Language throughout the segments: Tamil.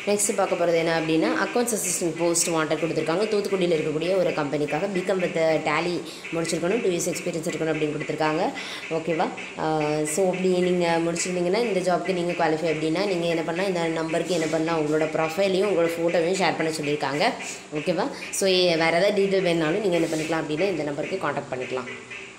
நெக்ஸ்ட் பார்க்க போகிறது என்ன அப்படின்னா அக்கௌண்ட்ஸ் அசிஸ்டன்ட் போஸ்ட் வாண்டட் கொடுத்துருக்காங்க தூத்துக்குடியில் இருக்கக்கூடிய ஒரு கம்பெனிக்காக பிகம் வித் டேலி முடிச்சிருக்கணும் டூ இயர்ஸ் எக்ஸ்பீரியன்ஸ் இருக்கணும் அப்படின்னு கொடுத்துருக்காங்க ஓகேவா ஸோ அப்படி நீங்கள் முடிச்சிருந்தீங்கன்னா இந்த ஜாப்க்கு நீங்கள் குவாலிஃபை அப்படின்னா நீங்கள் என்ன பண்ணலாம் இந்த நம்பருக்கு என்ன பண்ணலாம் உங்களோட ப்ரொஃபைலையும் உங்களோட ஃபோட்டோவையும் ஷேர் பண்ண சொல்லியிருக்காங்க ஓகேவா ஸோ வேறு ஏதாவது டீட்டெயில் வேணாலும் நீங்கள் என்ன பண்ணிக்கலாம் அப்படின்னா இந்த நம்பருக்கு காண்டாக்ட் பண்ணிக்கலாம்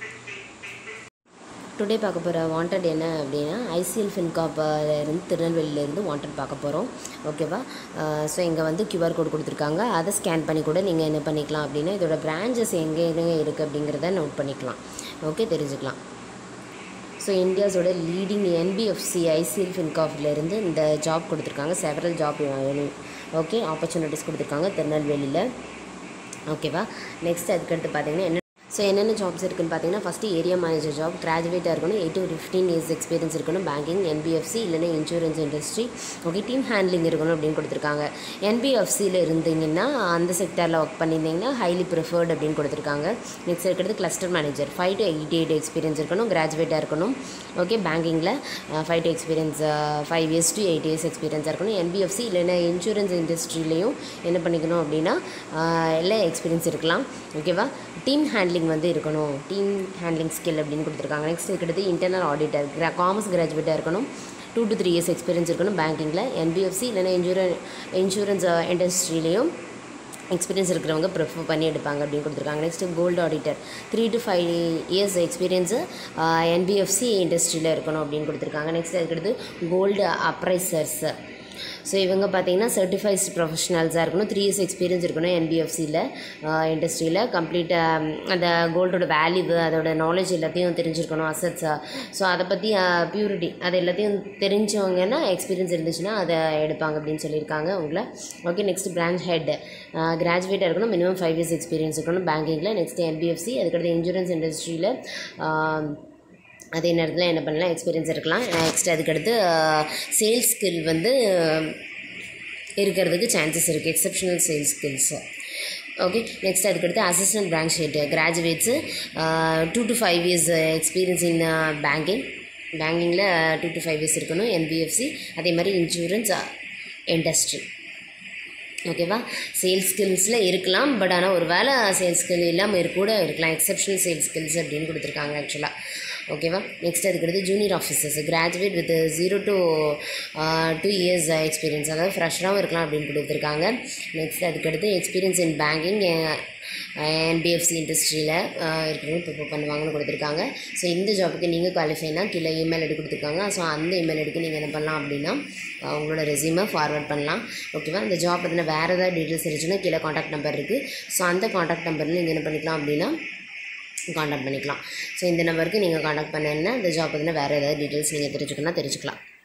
டுடே பார்க்க போகிற வாண்டட் என்ன அப்படின்னா ஐசிஎல் ஃபின்காப்பிலேருந்து திருநெல்வேலியிலேருந்து வாண்டட் பார்க்க போகிறோம் ஓகேவா ஸோ இங்கே வந்து கியூஆர் கோட் கொடுத்துருக்காங்க அதை ஸ்கேன் பண்ணி கூட நீங்கள் என்ன பண்ணிக்கலாம் அப்படின்னா இதோட பிரான்ச்சஸ் எங்கே எங்கே இருக்குது அப்படிங்கிறத நோட் பண்ணிக்கலாம் ஓகே தெரிஞ்சுக்கலாம் ஸோ இந்தியாஸோட லீடிங் என்பிஎஃப்சி ஐசிஎல் ஃபின்காஃப்லேருந்து இந்த ஜாப் கொடுத்துருக்காங்க செவரல் ஜாப் ஓகே ஆப்பர்ச்சுனிட்டிஸ் கொடுத்துருக்காங்க திருநெல்வேலியில் ஓகேவா நெக்ஸ்ட் அதுக்கடுத்து பார்த்தீங்கன்னா என்ன ஸோ என்னென்ன ஜாப்ஸ் இருக்குன்னு பார்த்தீங்கன்னா ஃபஸ்ட்டு ஏரியா மேனேஜர் ஜாப் கிராஜுவேட்டாக இருக்கணும் eight to fifteen years experience இருக்கணும் பேங்கிங் என்பிஎஃப்சி இல்லைன்னா insurance industry okay team handling இருக்கணும் அப்படின்னு கொடுத்துருக்காங்க என்பிஎஃப்சியில் இருந்தீங்கன்னா அந்த செக்டரில் ஒர்க் பண்ணியிருந்தீங்கன்னா ஹைலி ப்ரிஃபர்ட் அப்படின்னு கொடுத்துருக்காங்க நெக்ஸ்ட் இருக்கிறது cluster manager five to eight eight experience இருக்கணும் கிராஜுவேட்டாக இருக்கணும் ஓகே பேங்கிங்கில் five to experience five years to eight years எக்ஸ்பீரியன்ஸாக இருக்கணும் என்பிஎஃப்சி இல்லைன்னா இன்சூரன்ஸ் இண்டஸ்ட்ரியிலையும் என்ன பண்ணிக்கணும் அப்படின்னா எல்லாம் எக்ஸ்பீரியன்ஸ் இருக்கலாம் ஓகேவா டீம் ஹேண்ட்லிங் வந்து இருக்கணும் டீம் ஹேண்ட்லிங் ஸ்கில் அப்படின்னு கொடுத்துருக்காங்க நெக்ஸ்ட் இருக்கிறது இன்டர்னல் ஆடிட்டர் கிரா காமர்ஸ் கிராஜுவேட்டாக இருக்கணும் two to three years experience இருக்கணும் பேங்கிங்கில் என்பிஎஃப்சி இல்லைன்னா இன்சூரன் இன்சூரன்ஸ் இண்டஸ்ட்ரியிலையும் எக்ஸ்பீரியன்ஸ் இருக்கிறவங்க ப்ரிஃபர் பண்ணி எடுப்பாங்க அப்படின்னு கொடுத்துருக்காங்க next gold auditor three to five years experience NBFC இண்டஸ்ட்ரியில் இருக்கணும் அப்படின்னு கொடுத்துருக்காங்க நெக்ஸ்ட் அதுக்கடுத்து கோல்டு அப்ரைசர்ஸு ஸோ இவங்க பார்த்தீங்கன்னா சர்டிஃபைஸ் ப்ரொஃபஷனல்ஸாக இருக்கணும் த்ரீ இயர்ஸ் எக்ஸ்பீரியன்ஸ் இருக்கணும் என்பிஎஃப்சியில் இண்டஸ்ட்ரியில் கம்ப்ளீட்டாக அந்த கோல்டோட வேல்யூ அதோட நாலேஜ் எல்லாத்தையும் தெரிஞ்சிருக்கணும் அசட்ஸாக ஸோ அதை பற்றி பியூரிட்டி அது எல்லாத்தையும் தெரிஞ்சவங்கன்னா எக்ஸ்பீரியன்ஸ் இருந்துச்சுன்னா அதை எடுப்பாங்க அப்படின்னு சொல்லியிருக்காங்க உங்களை ஓகே நெக்ஸ்ட் பிரான்ச் ஹெட் கிராஜுவேட்டாக இருக்கணும் மினிமம் ஃபைவ் இயர்ஸ் எக்ஸ்பீரியன்ஸ் இருக்கணும் பேங்கிங்கில் நெக்ஸ்ட் என்பிஎஃப்சி அதுக்கடுத்து இன்சூரன்ஸ் இண்டஸ்ட்ரியில் அதே நேரத்தில் என்ன பண்ணலாம் எக்ஸ்பீரியன்ஸ் இருக்கலாம் நெக்ஸ்ட் அதுக்கடுத்து சேல்ஸ் ஸ்கில் வந்து இருக்கிறதுக்கு சான்சஸ் இருக்குது exceptional sales skills okay next அதுக்கடுத்து assistant branch head graduates two to five years experience in banking பேங்கிங்கில் டூ டு ஃபைவ் இயர்ஸ் இருக்கணும் என்பிஎஃப்சி அதே மாதிரி இன்சூரன்ஸ் இண்டஸ்ட்ரி ஓகேவா சேல்ஸ் ஸ்கில்ஸில் இருக்கலாம் பட் ஆனால் ஒரு வேளை சேல்ஸ் ஸ்கில் இல்லாமல் இருக்க கூட இருக்கலாம் எக்ஸப்ஷனல் சேல்ஸ் ஸ்கில்ஸ் அப்படின்னு கொடுத்துருக்காங்க ஆக்சுவலாக ஓகேவா நெக்ஸ்ட் அதுக்கடுத்து junior officers graduate with zero to two years experience அதாவது ஃப்ரெஷ்ஷாகவும் இருக்கலாம் அப்படின்னு கொடுத்துருக்காங்க நெக்ஸ்ட் அதுக்கடுத்து எக்ஸ்பீரியன்ஸ் இன் பேங்கிங் என்பிஎஃப்சி இண்டஸ்ட்ரியில் இருக்கிறவங்க ப்ரிப்பேர் பண்ணுவாங்கன்னு கொடுத்துருக்காங்க ஸோ இந்த ஜாப்புக்கு நீங்கள் குவாலிஃபைனா கீழே இமெயில் ஐடி கொடுத்துருக்காங்க ஸோ அந்த இமெயில் ஐடிக்கு நீங்கள் என்ன பண்ணலாம் அப்படின்னா உங்களோட ரெசியூமை ஃபார்வர்ட் பண்ணலாம் ஓகேவா இந்த ஜாப் பற்றின வேறு ஏதாவது டீட்டெயில்ஸ் இருந்துச்சுன்னா கீழே காண்டாக்ட் நம்பர் இருக்குது ஸோ அந்த காண்டாக்ட் நம்பரில் நீங்கள் என்ன பண்ணிக்கலாம் அப்படின்னா காண்டாக்ட் பண்ணிக்கலாம் ஸோ இந்த நம்பருக்கு நீங்கள் காண்டாக்ட் பண்ணீங்கன்னா இந்த ஜாப் பற்றின வேறு ஏதாவது டீட்டெயில்ஸ் நீங்கள் தெரிஞ்சுக்கணும்னா தெரிஞ்சுக்கலாம்